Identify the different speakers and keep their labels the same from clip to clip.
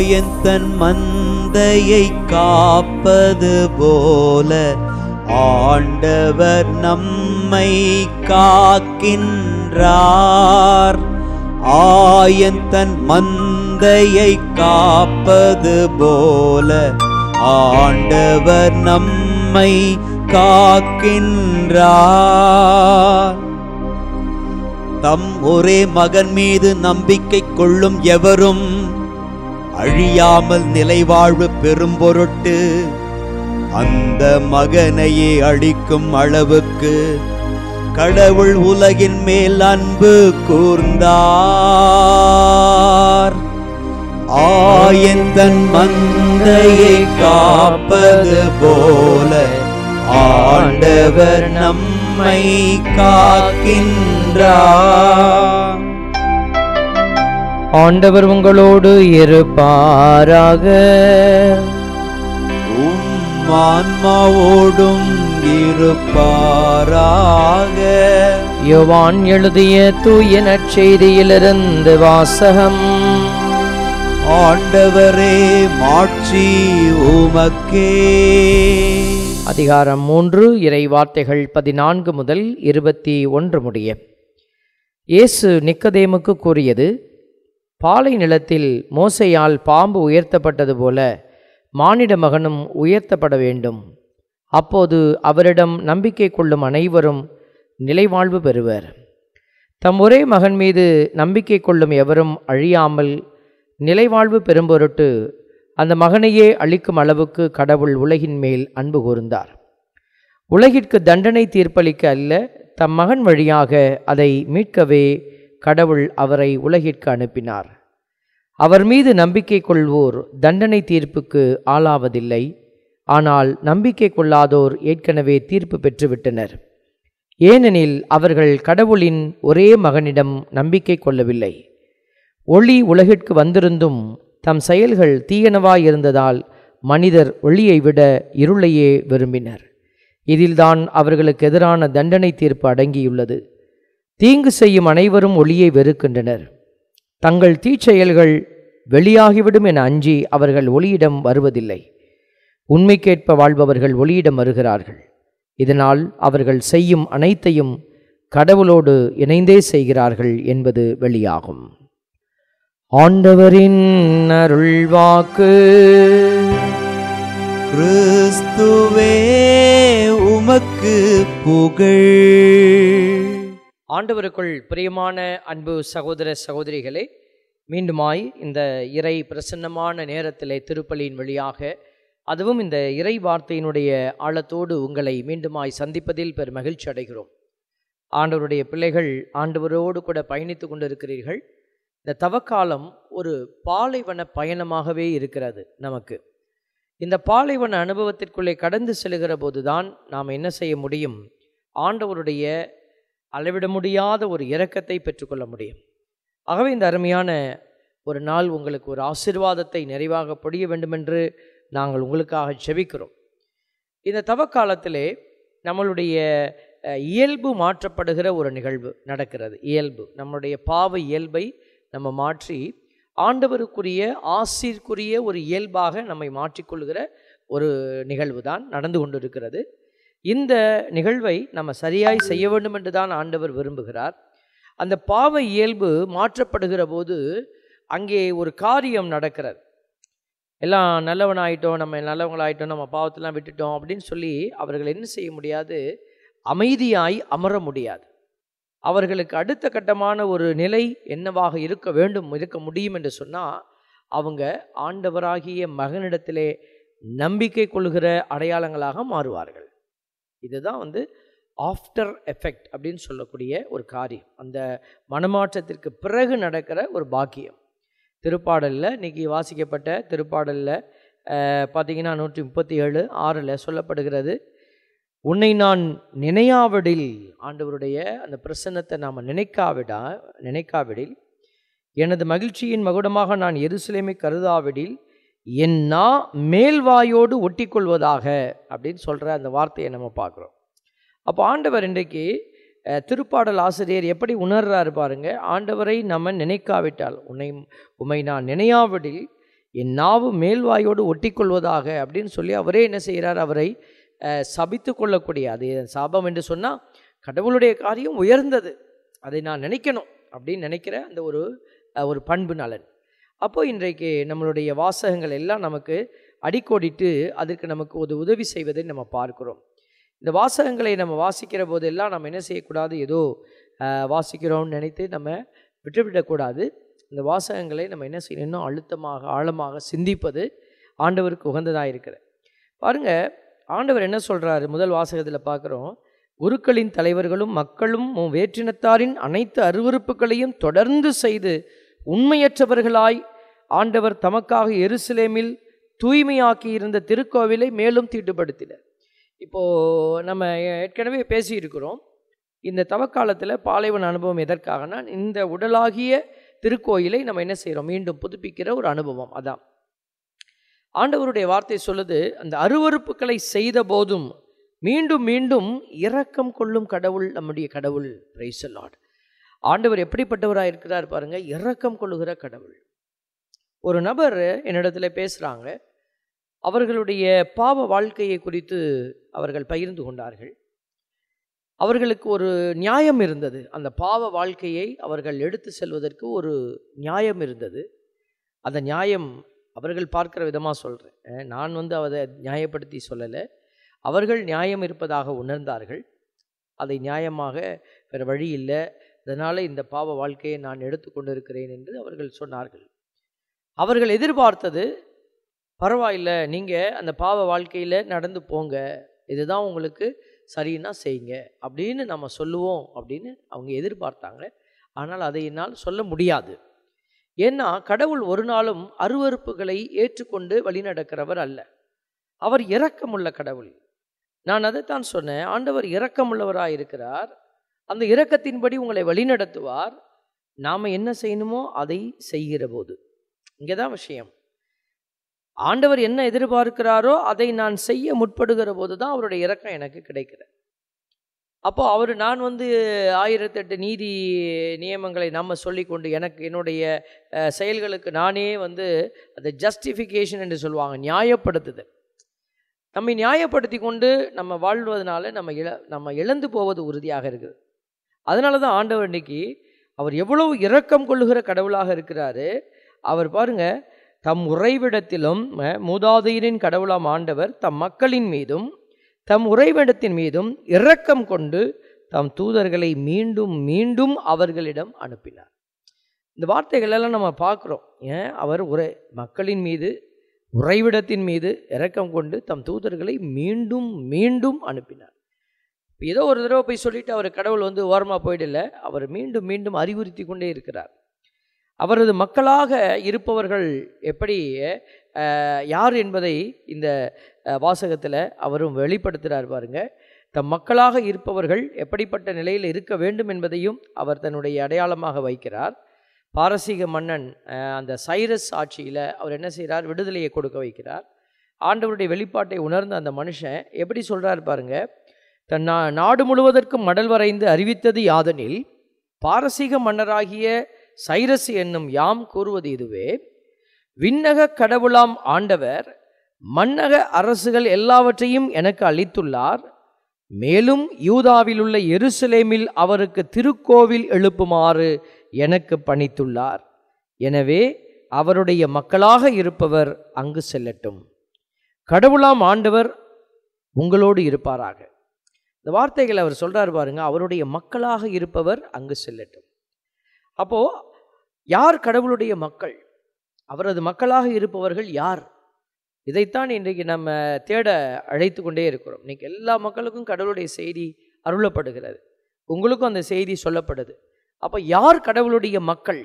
Speaker 1: ஆயந்தன் மந்தையை காப்பது போல ஆண்டவர் நம்மை காக்கின்றார் ஆயந்தன் மந்தையை காப்பது போல ஆண்டவர் நம்மை காக்கின்றார் தம் ஒரே மகன் மீது நம்பிக்கை கொள்ளும் எவரும் அழியாமல் நிலைவாழ்வு பெறும் பொருட்டு அந்த மகனையே அழிக்கும் அளவுக்கு கடவுள் உலகின் மேல் அன்பு கூர்ந்தார் ஆயந்தன் மந்தையை காப்பது போல ஆண்டவர் நம்மை காக்கின்றார்
Speaker 2: ஆண்டவர் உங்களோடு இருப்பாராக
Speaker 1: உம் ஆன்மாவோடும் இருப்பாராக
Speaker 2: யோவான் எழுதிய தூய நற்செய்தியிலிருந்து வாசகம்
Speaker 1: ஆண்டவரே மாட்சி உமக்கே
Speaker 2: அதிகாரம் மூன்று இறை வார்த்தைகள் பதினான்கு முதல் இருபத்தி ஒன்று முடிய இயேசு நிக்கதேமுக்கு கூறியது பாலை நிலத்தில் மோசையால் பாம்பு உயர்த்தப்பட்டது போல மானிட மகனும் உயர்த்தப்பட வேண்டும் அப்போது அவரிடம் நம்பிக்கை கொள்ளும் அனைவரும் நிலைவாழ்வு பெறுவர் தம் ஒரே மகன் மீது நம்பிக்கை கொள்ளும் எவரும் அழியாமல் நிலைவாழ்வு பெறும் பொருட்டு அந்த மகனையே அளிக்கும் அளவுக்கு கடவுள் உலகின் மேல் அன்பு கூர்ந்தார் உலகிற்கு தண்டனை தீர்ப்பளிக்க அல்ல தம் மகன் வழியாக அதை மீட்கவே கடவுள் அவரை உலகிற்கு அனுப்பினார் அவர் மீது நம்பிக்கை கொள்வோர் தண்டனை தீர்ப்புக்கு ஆளாவதில்லை ஆனால் நம்பிக்கை கொள்ளாதோர் ஏற்கனவே தீர்ப்பு பெற்றுவிட்டனர் ஏனெனில் அவர்கள் கடவுளின் ஒரே மகனிடம் நம்பிக்கை கொள்ளவில்லை ஒளி உலகிற்கு வந்திருந்தும் தம் செயல்கள் தீயனவாயிருந்ததால் மனிதர் ஒளியை விட இருளையே விரும்பினர் இதில்தான் அவர்களுக்கு எதிரான தண்டனை தீர்ப்பு அடங்கியுள்ளது தீங்கு செய்யும் அனைவரும் ஒளியை வெறுக்கின்றனர் தங்கள் தீச்செயல்கள் வெளியாகிவிடும் என அஞ்சி அவர்கள் ஒளியிடம் வருவதில்லை உண்மைக்கேற்ப வாழ்பவர்கள் ஒளியிடம் வருகிறார்கள் இதனால் அவர்கள் செய்யும் அனைத்தையும் கடவுளோடு இணைந்தே செய்கிறார்கள் என்பது வெளியாகும் ஆண்டவரின் அருள்வாக்கு
Speaker 1: கிறிஸ்துவே உமக்கு புகழ்
Speaker 2: ஆண்டவருக்குள் பிரியமான அன்பு சகோதர சகோதரிகளே மீண்டுமாய் இந்த இறை பிரசன்னமான நேரத்திலே திருப்பலியின் வழியாக அதுவும் இந்த இறை வார்த்தையினுடைய ஆழத்தோடு உங்களை மீண்டுமாய் சந்திப்பதில் பெரும் மகிழ்ச்சி அடைகிறோம் ஆண்டவருடைய பிள்ளைகள் ஆண்டவரோடு கூட பயணித்து கொண்டிருக்கிறீர்கள் இந்த தவக்காலம் ஒரு பாலைவன பயணமாகவே இருக்கிறது நமக்கு இந்த பாலைவன அனுபவத்திற்குள்ளே கடந்து செல்கிற போதுதான் நாம் என்ன செய்ய முடியும் ஆண்டவருடைய அளவிட முடியாத ஒரு இரக்கத்தை பெற்றுக்கொள்ள முடியும் ஆகவே இந்த அருமையான ஒரு நாள் உங்களுக்கு ஒரு ஆசிர்வாதத்தை நிறைவாக பொழிய வேண்டுமென்று நாங்கள் உங்களுக்காக செபிக்கிறோம் இந்த தவக்காலத்திலே நம்மளுடைய அஹ், இயல்பு மாற்றப்படுகிற ஒரு நிகழ்வு நடக்கிறது இயல்பு நம்மளுடைய பாவ இயல்பை நம்ம மாற்றி ஆண்டவருக்குரிய ஆசிற்குரிய ஒரு இயல்பாக நம்மை மாற்றிக்கொள்கிற ஒரு நிகழ்வு தான் நடந்து கொண்டிருக்கிறது இந்த நிகழ்வை நம்ம சரியாய் செய்ய வேண்டும் என்று தான் ஆண்டவர் விரும்புகிறார் அந்த பாவ இயல்பு மாற்றப்படுகிற போது அங்கே ஒரு காரியம் நடக்கிறது எல்லாம் நல்லவனாயிட்டோம் நம்ம நல்லவங்களாயிட்டோம் நம்ம பாவத்தெல்லாம் விட்டுட்டோம் அப்படின்னு சொல்லி அவர்கள் என்ன செய்ய முடியாது அமைதியாய் அமர முடியாது அவர்களுக்கு அடுத்த கட்டமான ஒரு நிலை என்னவாக இருக்க வேண்டும் இருக்க முடியும் என்று சொன்னால் அவங்க ஆண்டவராகிய மகனிடத்திலே நம்பிக்கை கொள்கிற அடையாளங்களாக மாறுவார்கள் இதுதான் வந்து ஆஃப்டர் எஃபெக்ட் அப்படின்னு சொல்லக்கூடிய ஒரு காரியம் அந்த மனமாற்றத்திற்கு பிறகு நடக்கிற ஒரு பாக்கியம் திருப்பாடலில் இன்னைக்கு வாசிக்கப்பட்ட திருப்பாடலில் பார்த்தீங்கன்னா நூற்றி முப்பத்தி ஏழு ஆறில் சொல்லப்படுகிறது உன்னை நான் நினையாவிடில் ஆண்டவருடைய அந்த பிரசன்னத்தை நாம் நினைக்காவிடா நினைக்காவிடில் எனது மகிழ்ச்சியின் மகுடமாக நான் எருசலேமை கருதாவிடில் என் நா மேல்வாயோடு ஒட்டிக்கொள்வதாக அப்படின்னு சொல்கிற அந்த வார்த்தையை நம்ம பார்க்குறோம் அப்போ ஆண்டவர் இன்றைக்கு அஹ், திருப்பாடல் ஆசிரியர் எப்படி உணர்றாரு பாருங்க ஆண்டவரை நம்ம நினைக்காவிட்டால் உன்னை உம்மை நான் நினையாவிடில் என் நாவு மேல்வாயோடு ஒட்டிக்கொள்வதாக அப்படின்னு சொல்லி அவரே என்ன செய்கிறார் அவரை அஹ், சபித்து கொள்ளக்கூடிய அது சாபம் என்று சொன்னால் கடவுளுடைய காரியம் உயர்ந்தது அதை நான் நினைக்கணும் அப்படின்னு நினைக்கிற அந்த ஒரு அஹ், ஒரு பண்பு நலன் அப்போ இன்றைக்கு நம்மளுடைய வாசகங்கள் எல்லாம் நமக்கு அடிக்கோடிட்டு அதற்கு நமக்கு ஒரு உதவி செய்வதை நம்ம பார்க்கிறோம் இந்த வாசகங்களை நம்ம வாசிக்கிற போதெல்லாம் நம்ம என்ன செய்யக்கூடாது ஏதோ அஹ், வாசிக்கிறோம்னு நினைத்து நம்ம விட்டுவிடக்கூடாது இந்த வாசகங்களை நம்ம என்ன செய்யணும் இன்னும் அழுத்தமாக ஆழமாக சிந்திப்பது ஆண்டவருக்கு உகந்ததாக இருக்கிற பாருங்க ஆண்டவர் என்ன சொல்றாரு முதல் வாசகத்தில் பார்க்குறோம் குருக்களின் தலைவர்களும் மக்களும் உம் வேற்றினத்தாரின் அனைத்து அருவருப்புகளையும் தொடர்ந்து செய்து உண்மையற்றவர்களாய் ஆண்டவர் தமக்காக எருசலேமில் தூய்மையாக்கி இருந்த திருக்கோவிலை மேலும் தீட்டுப்படுத்தினர் இப்போ நம்ம ஏற்கனவே பேசியிருக்கிறோம் இந்த தவக்காலத்தில் பாலைவன அனுபவம் எதற்காகனா இந்த உடலாகிய திருக்கோயிலை நம்ம என்ன செய்கிறோம் மீண்டும் புதுப்பிக்கிற ஒரு அனுபவம் அதான் ஆண்டவருடைய வார்த்தை சொல்லுது அந்த அருவருப்புகளை செய்த போதும் மீண்டும் மீண்டும் இரக்கம் கொள்ளும் கடவுள் நம்முடைய கடவுள் பிரைஸ் லார்ட் ஆண்டவர் எப்படிப்பட்டவராக இருக்கிறார் பாருங்க இரக்கம் கொள்ளுகிற கடவுள் ஒரு நபர் என்னிடத்துல பேசுகிறாங்க அவர்களுடைய பாவ வாழ்க்கையை குறித்து அவர்கள் பகிர்ந்து கொண்டார்கள் அவர்களுக்கு ஒரு நியாயம் இருந்தது அந்த பாவ வாழ்க்கையை அவர்கள் எடுத்து செல்வதற்கு ஒரு நியாயம் இருந்தது அந்த நியாயம் அவர்கள் பார்க்கிற விதமாக சொல்கிறேன் நான் வந்து அதை நியாயப்படுத்தி சொல்லலை அவர்கள் நியாயம் இருப்பதாக உணர்ந்தார்கள் அதை நியாயமாக வேறு வழி இல்லை அதனால் இந்த பாவ வாழ்க்கையை நான் எடுத்துக்கொண்டு இருக்கிறேன் என்று அவர்கள் சொன்னார்கள் அவர்கள் எதிர்பார்த்தது பரவாயில்ல நீங்கள் அந்த பாவ வாழ்க்கையில் நடந்து போங்க இதுதான் உங்களுக்கு சரின்னா செய்யுங்க அப்படின்னு நம்ம சொல்லுவோம் அப்படின்னு அவங்க எதிர்பார்த்தாங்க ஆனால் அதை என்னால் சொல்ல முடியாது ஏன்னா கடவுள் ஒரு நாளும் அருவருப்புகளை ஏற்றுக்கொண்டு வழிநடக்கிறவர் அல்ல அவர் இரக்கமுள்ள கடவுள் நான் அதைத்தான் சொன்னேன் ஆண்டவர் இரக்கமுள்ளவராக இருக்கிறார் அந்த இரக்கத்தின்படி உங்களை வழிநடத்துவார் நாம் என்ன செய்யணுமோ அதை செய்கிற போது இங்கே தான் விஷயம் ஆண்டவர் என்ன எதிர்பார்க்கிறாரோ அதை நான் செய்ய முற்படுகிற போது தான் அவருடைய இரக்கம் எனக்கு கிடைக்கிறது அப்போ அவர் நான் வந்து ஆயிரத்தெட்டு நீதி நியமங்களை நம்ம சொல்லிக்கொண்டு எனக்கு என்னுடைய அஹ், செயல்களுக்கு நானே வந்து அதை ஜஸ்டிஃபிகேஷன் என்று சொல்லுவாங்க நியாயப்படுத்துதல் நம்மை நியாயப்படுத்தி கொண்டு நம்ம வாழ்வதனால நம்ம இழ நம்ம இழந்து போவது உறுதியாக இருக்குது அதனால தான் ஆண்டவர் இன்னைக்கு அவர் எவ்வளவு இரக்கம் கொள்ளுகிற கடவுளாக இருக்கிறாரு அவர் பாருங்க தம் உறைவிடத்திலும் அஹ், மூதாதையரின் கடவுளாம் ஆண்டவர் தம் மக்களின் மீதும் தம் உறைவிடத்தின் மீதும் இரக்கம் கொண்டு தம் தூதர்களை மீண்டும் மீண்டும் அவர்களிடம் அனுப்பினார் இந்த வார்த்தைகள் எல்லாம் நம்ம பார்க்குறோம் ஏன் அவர் உரை மக்களின் மீது உறைவிடத்தின் மீது இரக்கம் கொண்டு தம் தூதர்களை மீண்டும் மீண்டும் அனுப்பினார் இப்ப ஏதோ ஒரு தடவை போய் சொல்லிட்டு அவர் கடவுள் வந்து ஓரமாக போயிடல அவர் மீண்டும் மீண்டும் அறிவுறுத்தி கொண்டே இருக்கிறார் அவரது மக்களாக இருப்பவர்கள் எப்படி அஹ், யார் என்பதை இந்த வாசகத்தில் அவரும் வெளிப்படுத்துகிறார் பாருங்க தம் மக்களாக இருப்பவர்கள் எப்படிப்பட்ட நிலையில் இருக்க வேண்டும் என்பதையும் அவர் தன்னுடைய அடையாளமாக வைக்கிறார் பாரசீக மன்னன் அஹ், அந்த சைரஸ் ஆட்சியில் அவர் என்ன செய்கிறார் விடுதலையை கொடுக்க வைக்கிறார் ஆண்டவருடைய வெளிப்பாட்டை உணர்ந்த அந்த மனுஷன் எப்படி சொல்கிறார் பாருங்க தன் நா நாடு முழுவதற்கும் மடல் வரைந்து அறிவித்தது யாதெனில் பாரசீக மன்னராகிய சைரஸ் என்னும் யாம் கூறுவது இதுவே விண்ணக கடவுளாம் ஆண்டவர் மன்னக அரசுகள் எல்லாவற்றையும் எனக்கு அளித்துள்ளார் மேலும் யூதாவில் உள்ள எருசலேமில் அவருக்கு திருக்கோவில் எழுப்புமாறு எனக்கு பணித்துள்ளார் எனவே அவருடைய மக்களாக இருப்பவர் அங்கு செல்லட்டும் கடவுளாம் ஆண்டவர் உங்களோடு இருப்பாராக இந்த வார்த்தைகளை அவர் சொல்றார் பாருங்க அவருடைய மக்களாக இருப்பவர் அங்கு செல்லட்டும் அப்போ யார் கடவுளுடைய மக்கள் அவரது மக்களாக இருப்பவர்கள் யார் இதைத்தான் இன்றைக்கு நம்ம தேட அழைத்து கொண்டே இருக்கிறோம் இன்னைக்கு எல்லா மக்களுக்கும் கடவுளுடைய செய்தி அருளப்படுகிறது உங்களுக்கும் அந்த செய்தி சொல்லப்படுது அப்போ யார் கடவுளுடைய மக்கள்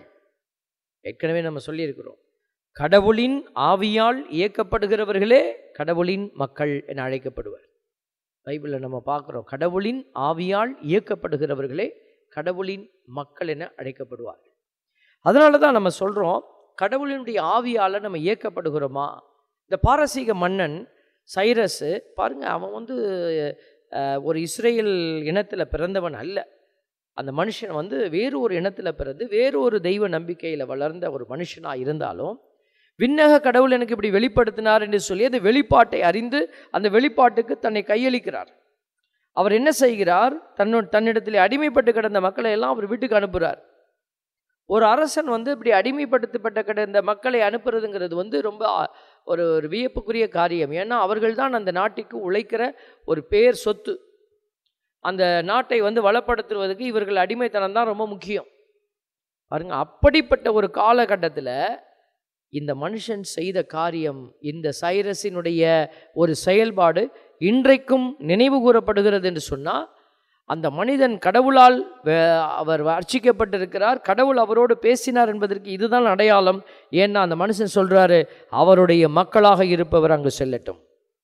Speaker 2: ஏற்கனவே நம்ம சொல்லியிருக்கிறோம் கடவுளின் ஆவியால் இயக்கப்படுகிறவர்களே கடவுளின் மக்கள் என அழைக்கப்படுவர் பைபிளில் நம்ம பார்க்குறோம் கடவுளின் ஆவியால் இயக்கப்படுகிறவர்களே கடவுளின் மக்கள் என அழைக்கப்படுவார்கள் அதனால தான் நம்ம சொல்கிறோம் கடவுளினுடைய ஆவியால் நம்ம இயக்கப்படுகிறோமா இந்த பாரசீக மன்னன் சைரஸு பாருங்க அவன் வந்து அஹ், ஒரு இஸ்ரேல் இனத்தில் பிறந்தவன் அல்ல அந்த மனுஷன் வந்து வேறு ஒரு இனத்தில் பிறந்து வேறு ஒரு தெய்வ நம்பிக்கையில் வளர்ந்த ஒரு மனுஷனாக இருந்தாலும் விண்ணக கடவுள் எனக்கு இப்படி வெளிப்படுத்தினார் என்று சொல்லி அந்த வெளிப்பாட்டை அறிந்து அந்த வெளிப்பாட்டுக்கு தன்னை கையளிக்கிறார் அவர் என்ன செய்கிறார் தன்னோட தன்னிடத்தில் அடிமைப்பட்டு கிடந்த மக்களை எல்லாம் அவர் வீட்டுக்கு அனுப்புகிறார் ஒரு அரசன் வந்து இப்படி அடிமைப்படுத்தப்பட்ட கிடந்த மக்களை அனுப்புறதுங்கிறது வந்து ரொம்ப ஆ- ஒரு ஒரு வியப்புக்குரிய காரியம் ஏன்னா அவர்கள் தான் அந்த நாட்டுக்கு உழைக்கிற ஒரு பேர் சொத்து அந்த நாட்டை வந்து வளப்படுத்துவதற்கு இவர்கள் அடிமைத்தனம் தான் ரொம்ப முக்கியம் பாருங்க அப்படிப்பட்ட ஒரு காலகட்டத்தில் இந்த மனுஷன் செய்த காரியம் இந்த சைரஸினுடைய ஒரு செயல்பாடு இன்றைக்கும் நினைவு கூறப்படுகிறது என்று சொன்னால் அந்த மனிதன் கடவுளால் வே- அவர் அர்ச்சிக்கப்பட்டிருக்கிறார் கடவுள் அவரோடு பேசினார் என்பதற்கு இதுதான் அடையாளம் ஏன்னா அந்த மனுஷன் சொல்றாரு அவருடைய மக்களாக இருப்பவர் அங்கு செல்லட்டும்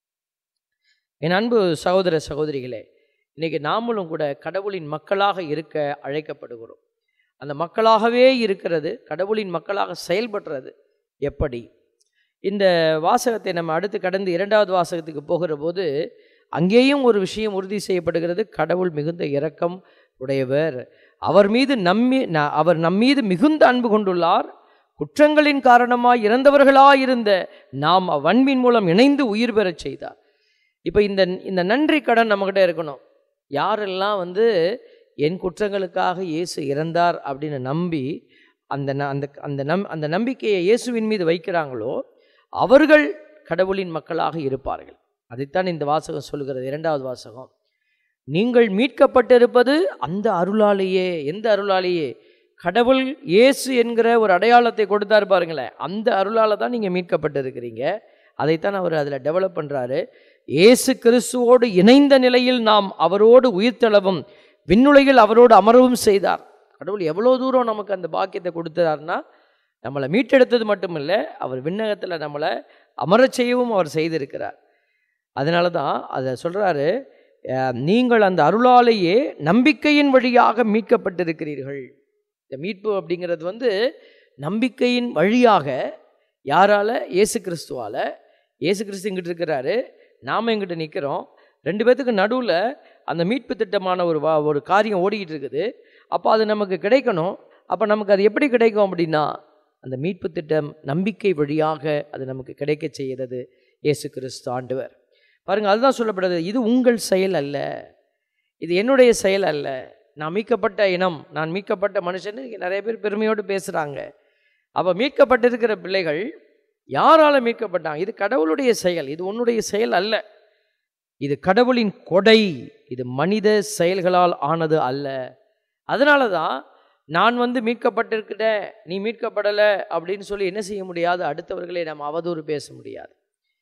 Speaker 2: என் அன்பு சகோதர சகோதரிகளே இன்னைக்கு நாமளும் கூட கடவுளின் மக்களாக இருக்க அழைக்கப்படுகிறோம் அந்த மக்களாகவே இருக்கிறது கடவுளின் மக்களாக செயல்படுறது எப்படி இந்த வாசகத்தை நம்ம அடுத்து கடந்து இரண்டாவது வாசகத்துக்கு போகிற போது அங்கேயும் ஒரு விஷயம் உறுதி செய்யப்படுகிறது கடவுள் மிகுந்த இரக்கம் உடையவர் அவர் மீது நம்மி ந- அவர் நம்மீது மிகுந்த அன்பு கொண்டுள்ளார் குற்றங்களின் காரணமாய் இறந்தவர்களாயிருந்த நாம் அவ்வன்பின் மூலம் இணைந்து உயிர் பெறச் செய்தார் இப்போ இந்த இந்த நன்றி கடன் நம்மக்கிட்ட இருக்கணும் யாரெல்லாம் வந்து என் குற்றங்களுக்காக இயேசு இறந்தார் அப்படின்னு நம்பி அந்த ந- அந்த அந்த நம் அந்த நம்பிக்கையை இயேசுவின் மீது வைக்கிறாங்களோ அவர்கள் கடவுளின் மக்களாக இருப்பார்கள் அதைத்தான் இந்த வாசகம் சொல்கிறது இரண்டாவது வாசகம் நீங்கள் மீட்கப்பட்டிருப்பது அந்த அருளாலேயே எந்த அருளாலேயே கடவுள் இயேசு என்கிற ஒரு அடையாளத்தை கொடுத்தாரு பாருங்களேன் அந்த அருளால தான் நீங்கள் மீட்கப்பட்டிருக்கிறீங்க அதைத்தான் அவர் அதில் டெவலப் பண்ணுறாரு இயேசு கிறிஸ்துவோடு இணைந்த நிலையில் நாம் அவரோடு உயிர்த்தளவும் விண்ணுலகில் அவரோடு அமரவும் செய்தார் கடவுள் எவ்வளோ தூரம் நமக்கு அந்த பாக்கியத்தை கொடுத்தாருன்னா நம்மளை மீட்டெடுத்தது மட்டுமில்லை அவர் விண்ணகத்தில் நம்மளை அமரச் செய்யவும் அவர் செய்திருக்கிறார் அதனால தான் அதை சொல்கிறாரு நீங்கள் அந்த அருளாலேயே நம்பிக்கையின் வழியாக மீட்கப்பட்டிருக்கிறீர்கள் இந்த மீட்பு அப்படிங்கிறது வந்து நம்பிக்கையின் வழியாக யாரால இயேசு கிறிஸ்துவால இயேசு கிறிஸ்து இங்கிட்டு இருக்கிறாரு நாம் எங்கிட்ட நிற்கிறோம் ரெண்டு பேத்துக்கு நடுவில் அந்த மீட்பு திட்டமான ஒரு வா ஒரு காரியம் ஓடிக்கிட்டு இருக்குது அப்போ அது நமக்கு கிடைக்கணும் அப்போ நமக்கு அது எப்படி கிடைக்கும் அப்படின்னா அந்த மீட்பு திட்டம் நம்பிக்கை வழியாக அது நமக்கு கிடைக்க செய்கிறது இயேசு கிறிஸ்து ஆண்டவர் பாருங்க அதுதான் சொல்லப்படுது இது உங்கள் செயல் அல்ல இது என்னுடைய செயல் அல்ல நான் மீட்கப்பட்ட இனம் நான் மீட்கப்பட்ட மனுஷன் இங்க நிறைய பேர் பெருமையோடு பேசுகிறாங்க அப்போ மீட்கப்பட்டிருக்கிற பிள்ளைகள் யாரால மீட்கப்பட்டாங்க இது கடவுளுடைய செயல் இது உன்னுடைய செயல் அல்ல இது கடவுளின் கொடை இது மனித செயல்களால் ஆனது அல்ல அதனால தான் நான் வந்து மீட்கப்பட்டிருக்கிறேன் நீ மீட்கப்படலை அப்படின்னு சொல்லி என்ன செய்ய முடியாது அடுத்தவர்களை நாம் அவதூறு பேச முடியாது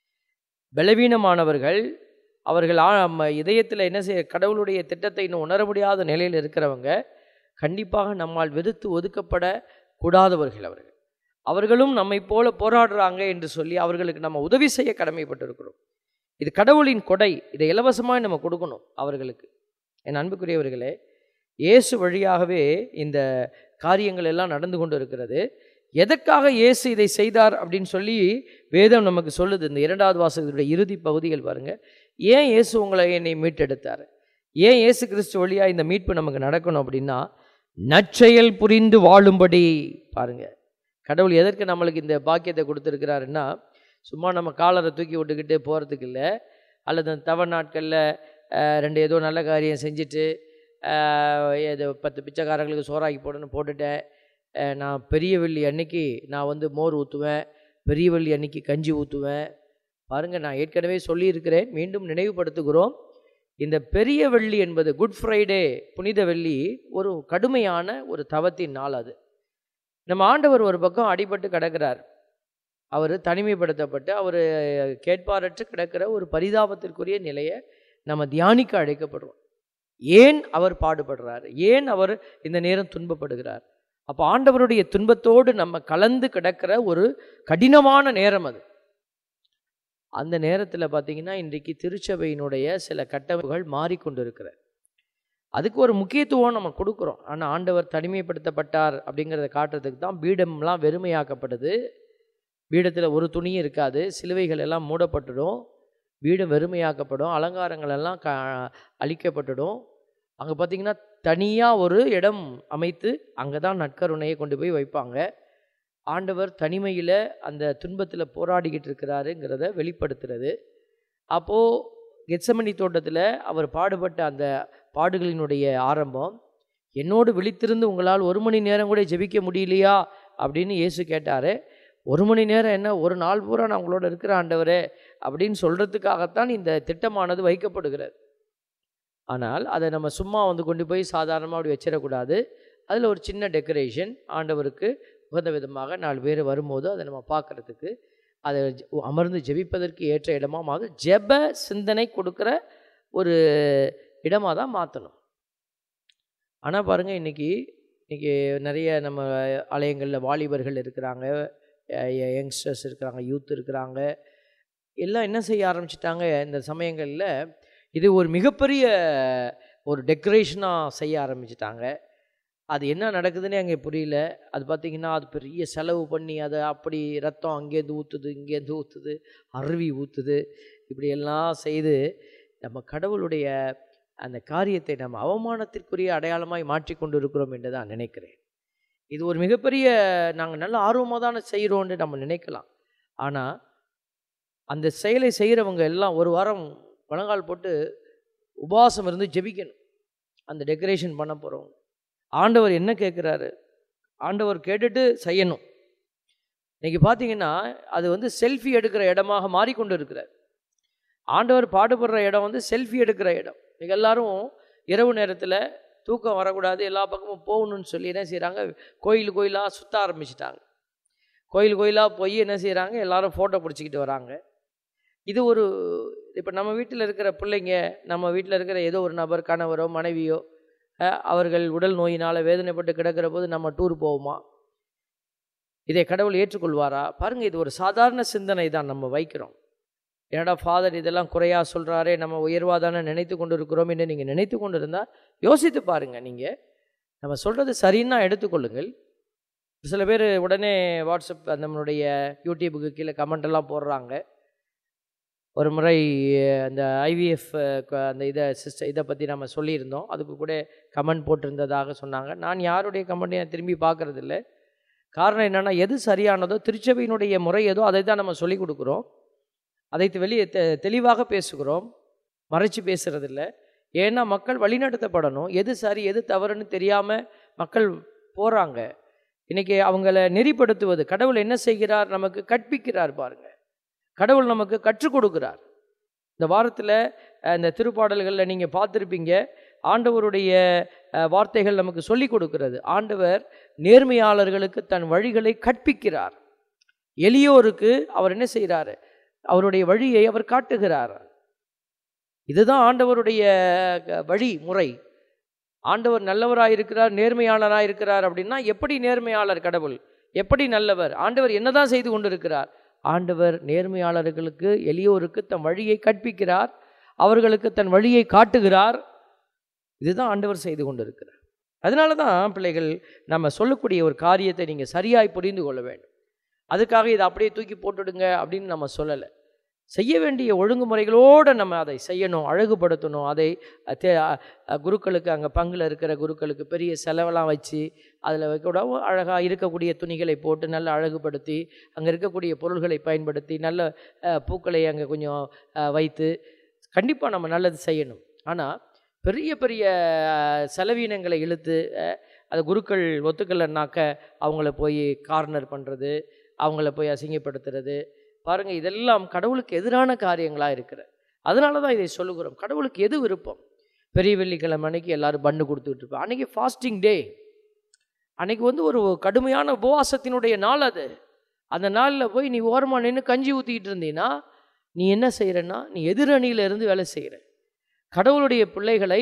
Speaker 2: பலவீனமானவர்கள் அவர்கள் ஆ- நம்ம இதயத்தில் என்ன செய்ய கடவுளுடைய திட்டத்தை இன்னும் உணர முடியாத நிலையில் இருக்கிறவங்க கண்டிப்பாக நம்மால் வெறுத்து ஒதுக்கப்பட கூடாதவர்கள் அவர்கள் அவர்களும் நம்மை போல போராடுறாங்க என்று சொல்லி அவர்களுக்கு நம்ம உதவி செய்ய கடமைப்பட்டிருக்கிறோம் இது கடவுளின் கொடை இதை இலவசமாக நம்ம கொடுக்கணும் அவர்களுக்கு என் அன்புக்குரியவர்களே இயேசு வழியாகவே இந்த காரியங்கள் எல்லாம் நடந்து கொண்டு இருக்கிறது எதற்காக இயேசு இதை செய்தார் அப்படின்னு சொல்லி வேதம் நமக்கு சொல்லுது இந்த இரண்டாவது வாசகத்துடைய இறுதி பகுதிகள் பாருங்க ஏன் இயேசு உங்களை என்னை மீட்டெடுத்தார் ஏன் இயேசு கிறிஸ்து வழியா இந்த மீட்பு நமக்கு நடக்கணும் அப்படின்னா நற்செயல் புரிந்து வாழும்படி பாருங்க கடவுள் எதற்கு நம்மளுக்கு இந்த பாக்கியத்தை கொடுத்துருக்கிறாருன்னா சும்மா நம்ம காலரை தூக்கி விட்டுக்கிட்டு போகிறதுக்கு இல்லை அல்லது அந்த தவ நாட்களில் ரெண்டு ஏதோ நல்ல காரியம் செஞ்சுட்டு அஹ், ஏதோ பத்து பிச்சைக்காரங்களுக்கு சோறாக்கி போடுன்னு போட்டுட்டேன் அஹ், நான் பெரிய வெள்ளி அன்னைக்கு நான் வந்து மோர் ஊற்றுவேன் பெரிய வெள்ளி அன்னைக்கு கஞ்சி ஊற்றுவேன் பாருங்கள் நான் ஏற்கனவே சொல்லியிருக்கிறேன் மீண்டும் நினைவுபடுத்துகிறோம் இந்த பெரிய வெள்ளி என்பது குட் ஃப்ரைடே புனித வெள்ளி ஒரு கடுமையான ஒரு தவத்தின் நாள் அது நம்ம ஆண்டவர் ஒரு பக்கம் அடிபட்டு கிடக்கிறார் அவர் தனிமைப்படுத்தப்பட்டு அவர் கேட்பாரற்று கிடக்கிற ஒரு பரிதாபத்திற்குரிய நிலையை நம்ம தியானிக்க அழைக்கப்படுறோம் ஏன் அவர் பாடுபடுறார் ஏன் அவர் இந்த நேரம் துன்பப்படுகிறார் அப்போ ஆண்டவருடைய துன்பத்தோடு நம்ம கலந்து கிடக்கிற ஒரு கடினமான நேரம் அது அந்த நேரத்தில் பார்த்தீங்கன்னா இன்றைக்கு திருச்சபையினுடைய சில கட்டமைப்புகள் மாறிக்கொண்டிருக்கிற அதுக்கு ஒரு முக்கியத்துவம் நம்ம கொடுக்குறோம் ஆனால் ஆண்டவர் தனிமைப்படுத்தப்பட்டார் அப்படிங்கிறத காட்டுறதுக்கு தான் பீடம்லாம் வெறுமையாக்கப்படுது பீடத்தில் ஒரு துணியும் இருக்காது சிலுவைகள் எல்லாம் மூடப்பட்டுடும் பீடம் வெறுமையாக்கப்படும் அலங்காரங்கள் எல்லாம் க அழிக்கப்பட்டுடும் அங்கே பார்த்தீங்கன்னா தனியாக ஒரு இடம் அமைத்து அங்கே தான் நற்கருணையை கொண்டு போய் வைப்பாங்க ஆண்டவர் தனிமையில் அந்த துன்பத்தில் போராடிக்கிட்டு இருக்கிறாருங்கிறத வெளிப்படுத்துறது அப்போது கெத்சமனி தோட்டத்தில் அவர் பாடுபட்ட அந்த பாடுகளினுடைய ஆரம்பம் என்னோடு விழித்திருந்து உங்களால் ஒரு மணி நேரம் கூட ஜெபிக்க முடியலையா அப்படின்னு இயேசு கேட்டார் ஒரு மணி நேரம் என்ன ஒரு நாள் பூரா நான் உங்களோட இருக்கிற ஆண்டவரே அப்படின்னு சொல்கிறதுக்காகத்தான் இந்த திட்டமானது வைக்கப்படுகிறது ஆனால் அதை நம்ம சும்மா வந்து கொண்டு போய் சாதாரணமாக அப்படி வச்சிடக்கூடாது அதில் ஒரு சின்ன டெக்கரேஷன் ஆண்டவருக்கு உகந்த விதமாக நாலு பேர் வரும்போது அதை நம்ம பார்க்குறதுக்கு அதை ஜ- அமர்ந்து ஜெபிப்பதற்கு ஏற்ற இடமாக ஜெப சிந்தனை கொடுக்குற ஒரு இடமாக தான் மாற்றணும் ஆனால் பாருங்கள் இன்றைக்கி இன்றைக்கி நிறைய நம்ம ஆலயங்களில் வாலிபர்கள் இருக்கிறாங்க யங்ஸ்டர்ஸ் இருக்கிறாங்க யூத் இருக்கிறாங்க எல்லாம் என்ன செய்ய ஆரம்பிச்சிட்டாங்க இந்த சமயங்களில் இது ஒரு மிகப்பெரிய ஒரு டெக்கரேஷனாக செய்ய ஆரம்பிச்சிட்டாங்க அது என்ன நடக்குதுன்னு அங்கே புரியல அது பார்த்திங்கன்னா அது பெரிய செலவு பண்ணி அதை அப்படி ரத்தம் அங்கேருந்து ஊற்றுது இங்கேருந்து ஊற்றுது அருவி ஊற்றுது இப்படியெல்லாம் செய்து நம்ம கடவுளுடைய அந்த காரியத்தை நம்ம அவமானத்திற்குரிய அடையாளமாய் மாற்றிக்கொண்டு இருக்கிறோம் என்று தான் நினைக்கிறேன் இது ஒரு மிகப்பெரிய நாங்கள் நல்ல ஆர்வமாக தானே செய்கிறோன்னு நம்ம நினைக்கலாம் ஆனால் அந்த செயலை செய்கிறவங்க எல்லாம் ஒரு வாரம் முழங்கால் போட்டு உபவாசம் இருந்து ஜெபிக்கணும் அந்த டெக்கரேஷன் பண்ண போகிறவங்க ஆண்டவர் என்ன கேட்குறாரு ஆண்டவர் கேட்டுட்டு செய்யணும் இன்னைக்கு பார்த்தீங்கன்னா அது வந்து செல்ஃபி எடுக்கிற இடமாக மாறிக்கொண்டு இருக்கிறார் ஆண்டவர் பாடுபடுற இடம் வந்து செல்ஃபி எடுக்கிற இடம் இன்னைக்கு எல்லாரும் இரவு நேரத்தில் தூக்கம் வரக்கூடாது எல்லா பக்கமும் போகணும்னு சொல்லி என்ன செய்கிறாங்க கோயில் கோயிலாக சுற்ற ஆரம்பிச்சிட்டாங்க கோயில் கோயிலாக போய் என்ன செய்கிறாங்க எல்லாரும் ஃபோட்டோ பிடிச்சிக்கிட்டு வராங்க இது ஒரு இப்போ நம்ம வீட்டில் இருக்கிற பிள்ளைங்க நம்ம வீட்டில் இருக்கிற ஏதோ ஒரு நபர் கணவரோ மனைவியோ அஹ், அவர்கள் உடல் நோயினால் வேதனைப்பட்டு கிடக்கிற போது நம்ம டூர் போவோமா இதை கடவுள் ஏற்றுக்கொள்வாரா பாருங்க இது ஒரு சாதாரண சிந்தனை தான் நம்ம வைக்கிறோம் என்னடா ஃபாதர் இதெல்லாம் குறையா சொல்கிறாரே நம்ம உயர்வாக தானே நினைத்து கொண்டு இருக்கிறோம் என்று நீங்கள் நினைத்து கொண்டு இருந்தால் யோசித்து பாருங்கள் நீங்கள் நம்ம சொல்கிறது சரின்னா எடுத்துக்கொள்ளுங்கள் சில பேர் உடனே வாட்ஸ்அப் அந்த நம்மளுடைய யூடியூபுக்கு கீழே கமெண்ட் எல்லாம் போடுறாங்க ஒரு முறை அஹ், அந்த ஐவிஎஃப் அந்த இதை சிஸ்ட இதை பற்றி நம்ம சொல்லியிருந்தோம் அதுக்கு கூட கமெண்ட் போட்டிருந்ததாக சொன்னாங்க நான் யாருடைய கமெண்ட்டையும் திரும்பி பார்க்கறதில்ல காரணம் என்னென்னா எது சரியானதோ திருச்சபையினுடைய முறை ஏதோ அதை தான் நம்ம சொல்லிக் கொடுக்குறோம் அதை வெளியே தெ தெளிவாக பேசுகிறோம் மறைச்சு பேசுறதில்ல ஏன்னா மக்கள் வழிநடத்தப்படணும் எது சரி எது தவறுன்னு தெரியாமல் மக்கள் போகிறாங்க இன்றைக்கி அவங்கள நெறிப்படுத்துவது கடவுள் என்ன செய்கிறார் நமக்கு கற்பிக்கிறார் பாருங்க கடவுள் நமக்கு கற்றுக் கொடுக்கிறார் இந்த வாரத்தில் இந்த திருப்பாடல்களில் நீங்கள் பார்த்துருப்பீங்க ஆண்டவருடைய அஹ், வார்த்தைகள் நமக்கு சொல்லிக் கொடுக்கிறது ஆண்டவர் நேர்மையாளர்களுக்கு தன் வழிகளை கற்பிக்கிறார் எளியோருக்கு அவர் என்ன செய்கிறாரு அவருடைய வழியை அவர் காட்டுகிறார் இதுதான் ஆண்டவருடைய க- வழி முறை ஆண்டவர் நல்லவராக இருக்கிறார் நேர்மையாளராக இருக்கிறார் அப்படின்னா எப்படி நேர்மையாளர் கடவுள் எப்படி நல்லவர் ஆண்டவர் என்னதான் செய்து கொண்டிருக்கிறார் ஆண்டவர் நேர்மையாளர்களுக்கு எளியோருக்கு தன் வழியை கற்பிக்கிறார் அவர்களுக்கு தன் வழியை காட்டுகிறார் இதுதான் ஆண்டவர் செய்து கொண்டிருக்கிறார் அதனால தான் பிள்ளைகள் நம்ம சொல்லக்கூடிய ஒரு காரியத்தை நீங்கள் சரியாய் புரிந்து கொள்ள வேண்டும் அதுக்காக இதை அப்படியே தூக்கி போட்டுடுங்க அப்படின்னு நம்ம சொல்லலை செய்ய வேண்டிய ஒழுங்குமுறைகளோடு நம்ம அதை செய்யணும் அழகுபடுத்தணும் அதை அஹ், தே- அஹ், அஹ், குருக்களுக்கு அங்கே பங்கில் இருக்கிற குருக்களுக்கு பெரிய செலவெல்லாம் வச்சு அதில் கூட அழகாக இருக்கக்கூடிய துணிகளை போட்டு நல்லா அழகுபடுத்தி அங்கே இருக்கக்கூடிய பொருள்களை பயன்படுத்தி நல்ல அஹ், பூக்களை அங்கே கொஞ்சம் அஹ், வைத்து கண்டிப்பாக நம்ம நல்லது செய்யணும் ஆனால் பெரிய பெரிய அஹ், செலவீனங்களை இழுத்து அஹ், அது குருக்கள் ஒத்துக்கலைன்னாக்க அவங்கள போய் கார்னர் பண்ணுறது அவங்கள போய் அசிங்கப்படுத்துறது பாருங்கள் இதெல்லாம் கடவுளுக்கு எதிரான காரியங்களாக இருக்கிற அதனால தான் இதை சொல்லுகிறோம் கடவுளுக்கு எது விருப்பம் பெரிய வெள்ளிக்கிழமை அன்னைக்கு எல்லாரும் பண்டு கொடுத்துக்கிட்டு இருப்போம் அன்னைக்கு ஃபாஸ்டிங் டே அன்னைக்கு வந்து ஒரு கடுமையான உபவாசத்தினுடைய நாள் அது அந்த நாளில் போய் நீ ஓரமாக நின்று கஞ்சி ஊற்றிக்கிட்டு இருந்தீன்னா நீ என்ன செய்கிறன்னா நீ எதிரணியில இருந்து வேலை செய்கிற கடவுளுடைய பிள்ளைகளை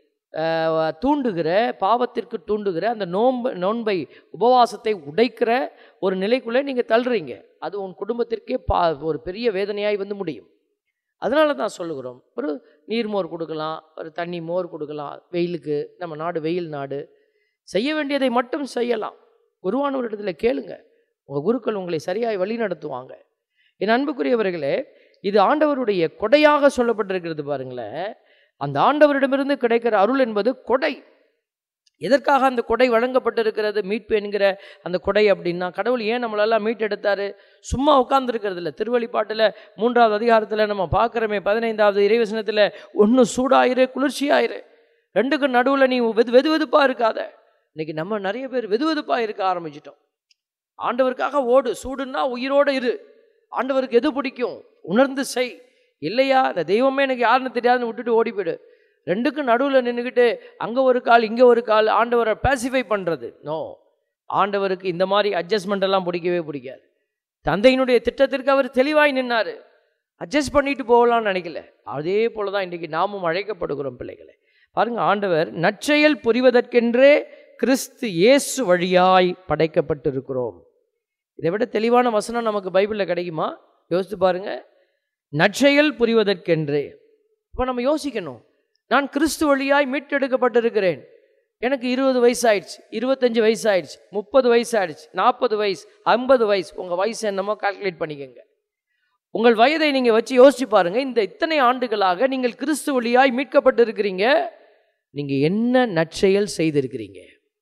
Speaker 2: ஆஹ், தூண்டுகிற பாவத்திற்கு தூண்டுகிற அந்த நோன்பு நோன்பை உபவாசத்தை உடைக்கிற ஒரு நிலைக்குள்ளே நீங்கள் தள்ளுறீங்க அது உன் குடும்பத்திற்கே பா ஒரு பெரிய வேதனையாய் வந்து முடியும் அதனால தான் சொல்லுகிறோம் ஒரு நீர்மோர் கொடுக்கலாம் ஒரு தண்ணி மோர் கொடுக்கலாம் வெயிலுக்கு நம்ம நாடு வெயில் நாடு செய்ய வேண்டியதை மட்டும் செய்யலாம் குருவானவரிடத்தில் கேளுங்க உங்கள் குருக்கள் உங்களை சரியாய் வழி நடத்துவாங்க என் அன்புக்குரியவர்களே இது ஆண்டவருடைய கொடையாக சொல்லப்பட்டிருக்கிறது பாருங்களேன் அந்த ஆண்டவரிடமிருந்து கிடைக்கிற அருள் என்பது கொடை எதற்காக அந்த கொடை வழங்கப்பட்டிருக்கிறது மீட்பு என்கிற அந்த கொடை அப்படின்னா கடவுள் ஏன் நம்மளெல்லாம் மீட்டெடுத்தாரு சும்மா உட்கார்ந்துருக்கிறது இல்லை திருவழிப்பாட்டில் மூன்றாவது அதிகாரத்தில் நம்ம பார்க்குறோமே பதினைந்தாவது இறைவசனத்தில் ஒன்று சூடாயிரு குளிர்ச்சியாயிரு ரெண்டுக்கு நடுவில் நீ வெது வெது வெதுப்பாக இருக்காத இன்னைக்கு நம்ம நிறைய பேர் வெது வெதுப்பாக இருக்க ஆரம்பிச்சிட்டோம் ஆண்டவருக்காக ஓடு சூடுன்னா உயிரோடு இரு ஆண்டவருக்கு எது பிடிக்கும் உணர்ந்து செய் இல்லையா இந்த தெய்வமே எனக்கு யாருன்னு தெரியாதுன்னு விட்டுட்டு ஓடி போயிடு ரெண்டுக்கும் நடுவில் நின்றுக்கிட்டு அங்கே ஒரு கால் இங்கே ஒரு கால் ஆண்டவரை பேசிஃபை பண்ணுறது நோ ஆண்டவருக்கு இந்த மாதிரி அட்ஜஸ்ட்மெண்ட் எல்லாம் பிடிக்கவே பிடிக்காது தந்தையினுடைய திட்டத்திற்கு அவர் தெளிவாய் நின்னார் அட்ஜஸ்ட் பண்ணிட்டு போகலாம்னு நினைக்கல அதே போல தான் இன்றைக்கி நாமும் அழைக்கப்படுகிறோம் பிள்ளைகளை பாருங்க ஆண்டவர் நற்செயல் புரிவதற்கென்றே கிறிஸ்து இயேசு வழியாய் படைக்கப்பட்டிருக்கிறோம் இதை விட தெளிவான வசனம் நமக்கு பைபிளில் கிடைக்குமா யோசித்து பாருங்க நற்செயல் புரிவதற்கென்றே இப்போ நம்ம யோசிக்கணும் நான் கிறிஸ்து வழியாய் மீட்டெடுக்கப்பட்டிருக்கிறேன் எனக்கு இருபது வயசு ஆயிடுச்சு இருபத்தஞ்சு வயசு ஆயிடுச்சு முப்பது வயசு ஆயிடுச்சு நாற்பது வயசு ஐம்பது வயசு உங்கள் வயசு என்னமோ கால்குலேட் பண்ணிக்கோங்க உங்கள் வயதை நீங்கள் வச்சு யோசிச்சு பாருங்க இந்த இத்தனை ஆண்டுகளாக நீங்கள் கிறிஸ்து வழியாய் மீட்கப்பட்டிருக்கிறீங்க நீங்கள் என்ன நற்செயல் செய்திருக்கிறீங்க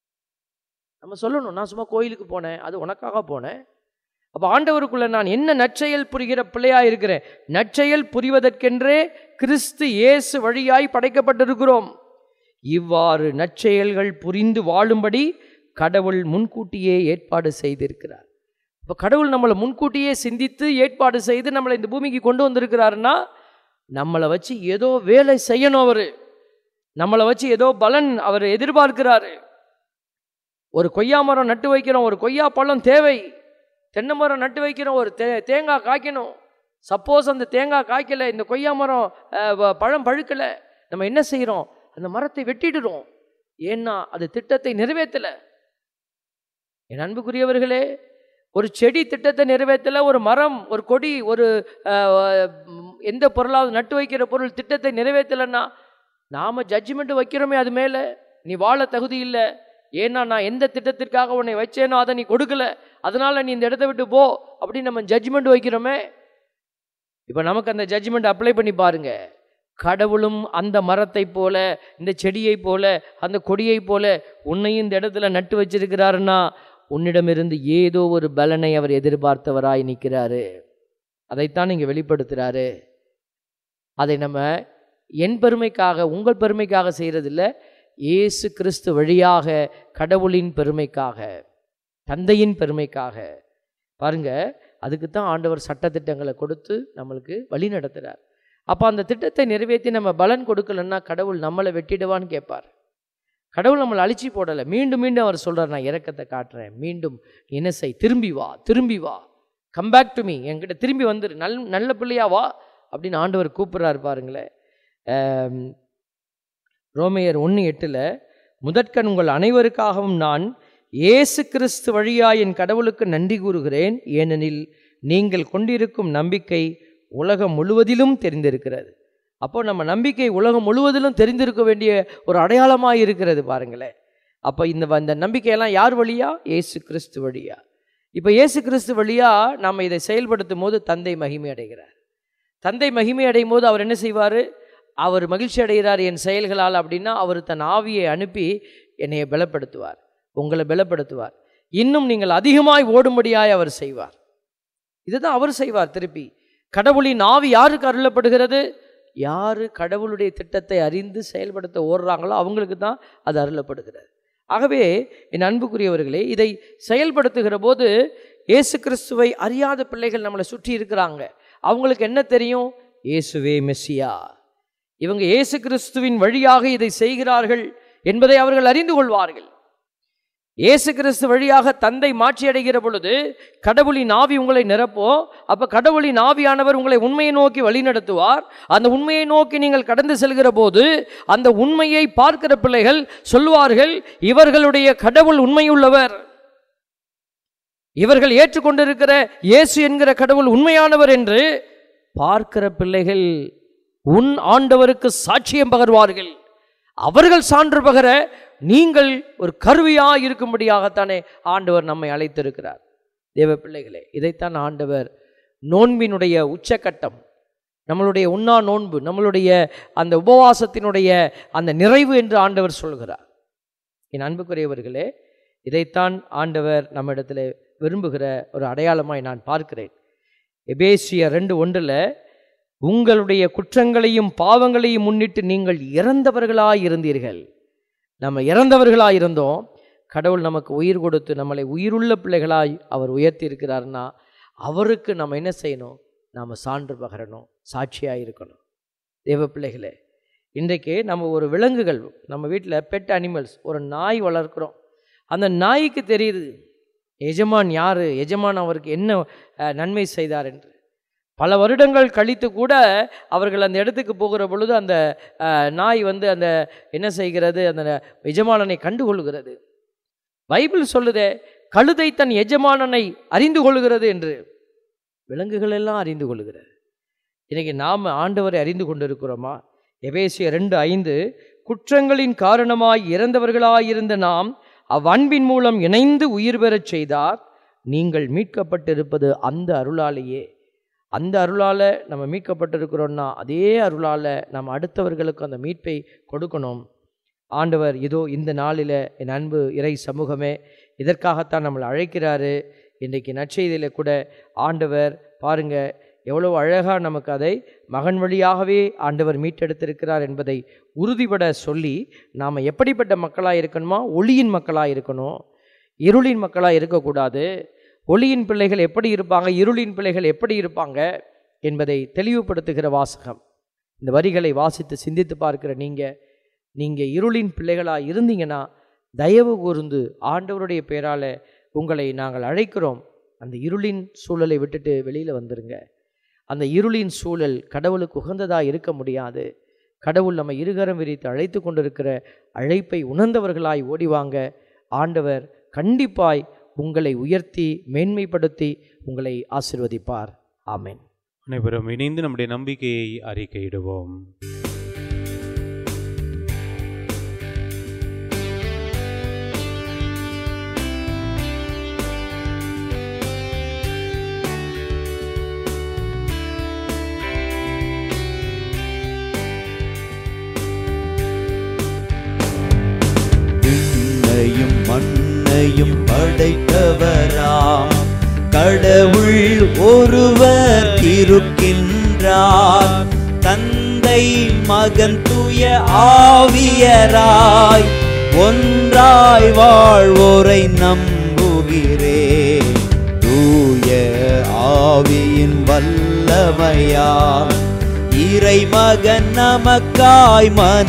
Speaker 2: நம்ம சொல்லணும் நான் சும்மா கோயிலுக்கு போனேன் அது உனக்காக போனேன் அப்போ ஆண்டவருக்குள்ள நான் என்ன நற்செயல் புரிகிற பிள்ளையா இருக்கிறேன் நற்செயல் புரிவதற்கென்றே கிறிஸ்து இயேசு வழியாய் படைக்கப்பட்டிருக்கிறோம் இவ்வாறு நற்செயல்கள் புரிந்து வாழும்படி கடவுள் முன்கூட்டியே ஏற்பாடு செய்திருக்கிறார் இப்போ கடவுள் நம்மளை முன்கூட்டியே சிந்தித்து ஏற்பாடு செய்து நம்மளை இந்த பூமிக்கு கொண்டு வந்திருக்கிறாருன்னா நம்மளை வச்சு ஏதோ வேலை செய்யணும் அவர் நம்மளை வச்சு ஏதோ பலன் அவர் எதிர்பார்க்கிறாரு ஒரு கொய்யா மரம் நட்டு வைக்கிறோம் ஒரு கொய்யா பழம் தேவை தென்னை மரம் நட்டு வைக்கிறோம் ஒரு தே தேங்காய் காய்க்கணும் சப்போஸ் அந்த தேங்காய் காய்க்கலை இந்த கொய்யா மரம் அஹ், வ- பழம் பழுக்கலை நம்ம என்ன செய்கிறோம் அந்த மரத்தை வெட்டிடுறோம் ஏன்னா அது திட்டத்தை நிறைவேற்றலை என் அன்புக்குரியவர்களே ஒரு செடி திட்டத்தை நிறைவேற்றலை ஒரு மரம் ஒரு கொடி ஒரு அஹ், ம், எந்த பொருளாவது நட்டு வைக்கிற பொருள் திட்டத்தை நிறைவேற்றலைன்னா நாம் ஜட்ஜ்மெண்ட் வைக்கிறோமே அது மேலே நீ வாழ தகுதி இல்லை ஏன்னா நான் எந்த திட்டத்திற்காக உன்னை வச்சேனோ அதை நீ கொடுக்கல அதனால நீ இந்த இடத்த விட்டு போ அப்படின்னு நம்ம ஜட்ஜ்மெண்ட் வைக்கிறோமே இப்போ நமக்கு அந்த ஜட்ஜ்மெண்ட் அப்ளை பண்ணி பாருங்க கடவுளும் அந்த மரத்தை போல இந்த செடியை போல அந்த கொடியை போல உன்னையும் இந்த இடத்துல நட்டு வச்சிருக்கிறாருன்னா உன்னிடமிருந்து ஏதோ ஒரு பலனை அவர் எதிர்பார்த்தவராய் நிற்கிறாரு அதைத்தான் இங்கே வெளிப்படுத்துகிறாரு அதை நம்ம என் பெருமைக்காக உங்கள் பெருமைக்காக செய்கிறதில்ல இயேசு கிறிஸ்து வழியாக கடவுளின் பெருமைக்காக தந்தையின் பெருமைக்காக பாருங்க அதுக்கு தான் ஆண்டவர் சட்டத்திட்டங்களை கொடுத்து நம்மளுக்கு வழி நடத்துகிறார் அப்போ அந்த திட்டத்தை நிறைவேற்றி நம்ம பலன் கொடுக்கலன்னா கடவுள் நம்மளை வெட்டிடுவான்னு கேட்பார் கடவுள் நம்மளை அழிச்சு போடலை மீண்டும் மீண்டும் அவர் சொல்றார் நான் இறக்கத்தை காட்டுறேன் மீண்டும் நீ என்ன செய் திரும்பி வா திரும்பி வா கம் பேக் டு மீ என்கிட்ட திரும்பி வந்துரு நல் நல்ல பிள்ளையா வா அப்படின்னு ஆண்டவர் கூப்பிட்றாரு பாருங்களேன் ஆம், ரோமையர் ஒன்று எட்டில் முதற்கண் உங்கள் அனைவருக்காகவும் நான் இயேசு கிறிஸ்து வழியாய் என் கடவுளுக்கு நன்றி கூறுகிறேன் ஏனெனில் நீங்கள் கொண்டிருக்கும் நம்பிக்கை உலகம் முழுவதிலும் தெரிந்திருக்கிறது அப்போ நம்ம நம்பிக்கை உலகம் முழுவதிலும் தெரிந்திருக்க வேண்டிய ஒரு அடையாளமாக இருக்கிறது பாருங்களேன் அப்போ இந்த வ- இந்த நம்பிக்கையெல்லாம் யார் வழியா இயேசு கிறிஸ்து வழியா இப்போ இயேசு கிறிஸ்து வழியா நாம் இதை செயல்படுத்தும் போது தந்தை மகிமை அடைகிறார் தந்தை மகிமை அடையும் போது அவர் என்ன செய்வார் அவர் மகிழ்ச்சி அடைகிறார் என் செயல்களால் அப்படின்னா அவர் தன் ஆவியை அனுப்பி என்னைய பலப்படுத்துவார் உங்களை பலப்படுத்துவார் இன்னும் நீங்கள் அதிகமாய் ஓடும்படியாய் அவர் செய்வார் இதுதான் அவர் செய்வார் திருப்பி கடவுளின் ஆவி யாருக்கு அருளப்படுகிறது யாரு கடவுளுடைய திட்டத்தை அறிந்து செயல்படுத்த ஓடுறாங்களோ அவங்களுக்கு தான் அது அருளப்படுகிறது ஆகவே என் அன்புக்குரியவர்களே இதை செயல்படுத்துகிற போது இயேசு கிறிஸ்துவை அறியாத பிள்ளைகள் நம்மளை சுற்றி இருக்கிறாங்க அவங்களுக்கு என்ன தெரியும் இயேசுவே மெஸ்ஸியா இவங்க இயேசு கிறிஸ்துவின் வழியாக இதை செய்கிறார்கள் என்பதை அவர்கள் அறிந்து கொள்வார்கள் இயேசு கிறிஸ்து வழியாக தந்தை மாட்சி அடைகிற பொழுது கடவுளின் ஆவி உங்களை நிரப்போம் அப்ப கடவுளின் ஆவியானவர் உங்களை உண்மையை நோக்கி வழிநடத்துவார் அந்த உண்மையை நோக்கி நீங்கள் கடந்து செல்கிற போது அந்த உண்மையை பார்க்கிற பிள்ளைகள் சொல்லுவார்கள் இவர்களுடைய கடவுள் உண்மையுள்ளவர் இவர்கள் ஏற்றுக்கொண்டிருக்கிற இயேசு என்கிற கடவுள் உண்மையானவர் என்று பார்க்கிற பிள்ளைகள் உன் ஆண்டவருக்கு சாட்சியம் பகர்வார்கள் அவர்கள் சான்று பகர நீங்கள் ஒரு கருவியாக இருக்கும்படியாகத்தானே ஆண்டவர் நம்மை அழைத்திருக்கிறார் தேவ பிள்ளைகளே இதைத்தான் ஆண்டவர் நோன்பினுடைய உச்சக்கட்டம் நம்மளுடைய உண்ணா நோன்பு நம்மளுடைய அந்த உபவாசத்தினுடைய அந்த நிறைவு என்று ஆண்டவர் சொல்கிறார் என் அன்புக்குரியவர்களே இதைத்தான் ஆண்டவர் நம்மிடத்தில் விரும்புகிற ஒரு அடையாளமாய் நான் பார்க்கிறேன் எபேசிய ரெண்டு ஒன்றில் உங்களுடைய குற்றங்களையும் பாவங்களையும் முன்னிட்டு நீங்கள் இறந்தவர்களாய் இருந்தீர்கள் நம்ம இறந்தவர்களாய் இருந்தோம் கடவுள் நமக்கு உயிர் கொடுத்து நம்மளை உயிருள்ள பிள்ளைகளாய் அவர் உயர்த்தி இருக்கிறாருன்னா அவருக்கு நம்ம என்ன செய்யணும் நாம் சான்று பகரணும் சாட்சியாக இருக்கணும் தேவ பிள்ளைகளே இன்றைக்கு நம்ம ஒரு விலங்குகள் நம்ம வீட்டில் பெட் அனிமல்ஸ் ஒரு நாய் வளர்க்குறோம் அந்த நாய்க்கு தெரியுது எஜமான் யார் எஜமான் அவருக்கு என்ன அஹ், நன்மை செய்தார் என்று பல வருடங்கள் கழித்து கூட அவர்கள் அந்த இடத்துக்கு போகிற பொழுது அந்த அஹ், நாய் வந்து அந்த என்ன செய்கிறது அந்த எஜமானனை கண்டுகொள்கிறது பைபிள் சொல்லுதே கழுதை தன் எஜமானனை அறிந்து கொள்கிறது என்று விலங்குகள் எல்லாம் அறிந்து கொள்கிறது இன்னைக்கு நாம் ஆண்டவரை அறிந்து கொண்டிருக்கிறோமா எபேசிய ரெண்டு ஐந்து குற்றங்களின் காரணமாய் இறந்தவர்களாயிருந்த நாம் அவ்வன்பின் மூலம் இணைந்து உயிர் பெறச் செய்தார் நீங்கள் மீட்கப்பட்டிருப்பது அந்த அருளாலேயே அந்த அருளால் நம்ம மீட்கப்பட்டிருக்கிறோம்னா அதே அருளால் நம்ம அடுத்தவர்களுக்கு அந்த மீட்பை கொடுக்கணும் ஆண்டவர் இதோ இந்த நாளில் என் அன்பு இறை சமூகமே இதற்காகத்தான் நம்மளை அழைக்கிறாரு இன்றைக்கு நற்செய்தியில் கூட ஆண்டவர் பாருங்க எவ்வளவு அழகாக நமக்கு அதை மகன் வழியாகவே ஆண்டவர் மீட்டெடுத்திருக்கிறார் என்பதை உறுதிபட சொல்லி நாம் எப்படிப்பட்ட மக்களாக இருக்கணுமா ஒளியின் மக்களாக இருக்கணும் இருளின் மக்களாக இருக்கக்கூடாது ஒளியின் பிள்ளைகள் எப்படி இருப்பாங்க இருளின் பிள்ளைகள் எப்படி இருப்பாங்க என்பதை தெளிவுபடுத்துகிற வாசகம் இந்த வரிகளை வாசித்து சிந்தித்து பார்க்கிற நீங்கள் நீங்கள் இருளின் பிள்ளைகளாக இருந்தீங்கன்னா தயவு கூர்ந்து ஆண்டவருடைய பெயரால் உங்களை நாங்கள் அழைக்கிறோம் அந்த இருளின் சூழலை விட்டுட்டு வெளியில் வந்துருங்க அந்த இருளின் சூழல் கடவுளுக்கு உகந்ததாக இருக்க முடியாது கடவுள் நம்ம இருகரம் விரித்து அழைத்து கொண்டிருக்கிற அழைப்பை உணர்ந்தவர்களாய் ஓடிவாங்க ஆண்டவர் கண்டிப்பாய் உங்களை உயர்த்தி மேன்மைப்படுத்தி உங்களை ஆசிர்வதிப்பார் ஆமென்
Speaker 3: அனைவரும் இணைந்து நம்முடைய நம்பிக்கையை அறிக்கையிடுவோம்
Speaker 1: விண்ணையும் மண்ணையும் படைத்தவராம் கடவுள் ஒருவர் இருக்கின்றார் தந்தை மகன் தூய ஆவியராய் ஒன்றாய் வாழ்வோரை நம்புகிறேன் தூய ஆவியின் வல்லமையால் இறைமகன் நமக்காய்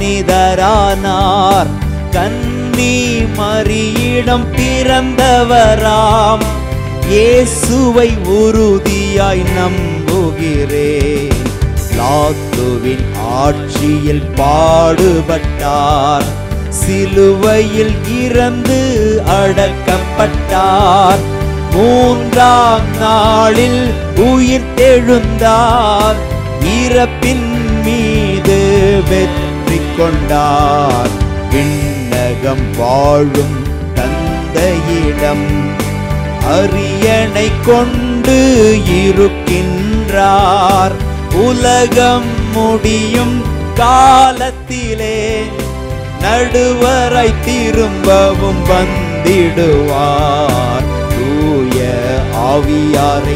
Speaker 1: மனிதரானார் கன்னி மரியிடம் பிறந்தவராம் இயேசுவை உறுதியாய் நம்புகிறேன் லாத்துவின் ஆட்சியில் பாடுபட்டார் சிலுவையில் இறந்து அடக்கப்பட்டார் மூன்றாம் நாளில் உயிர் தெழுந்தார் இறப்பின் மீது வெற்றி கொண்டார் விண்ணகம் வாழும் தந்தையிடம் அரியணை கொண்டு இருக்கின்றார் உலகம் முடியும் காலத்திலே நடுவரை திரும்பவும் வந்திடுவார் தூய ஆவியாரை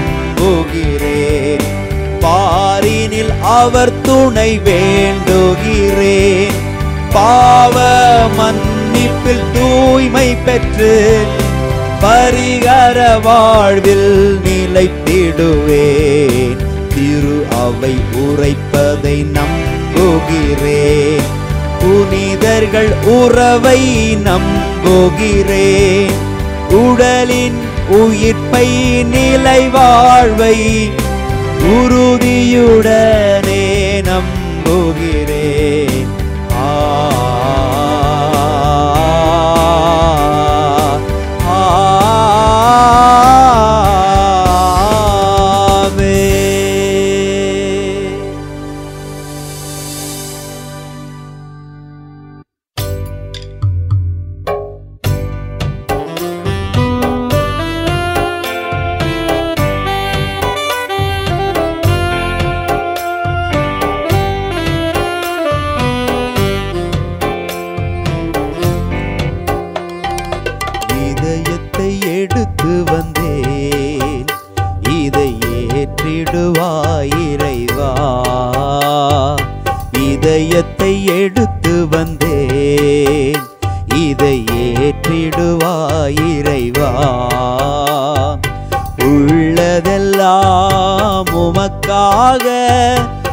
Speaker 1: நம்புகிறேன் பாரினில் அவர் துணை வேண்டுகிறேன் பாவ மன்னிப்பில் தூய்மை பெற்று பரிகர வாழ்வில் நிலைத்திடுவேன் திரு அவை உரைப்பதை நம்புகிறேன் புனிதர்கள் உறவை நம்புகிறேன் உடலின் உயிர்ப்பை நிலை வாழ்வை உறுதியுடனே நம்புகிறேன் ஆ ஆமென்.
Speaker 4: ஆ
Speaker 1: எடுத்து வந்தேன் இதை ஏற்றிடுவாய் இறைவா உள்ளதெல்லாம் உமக்காக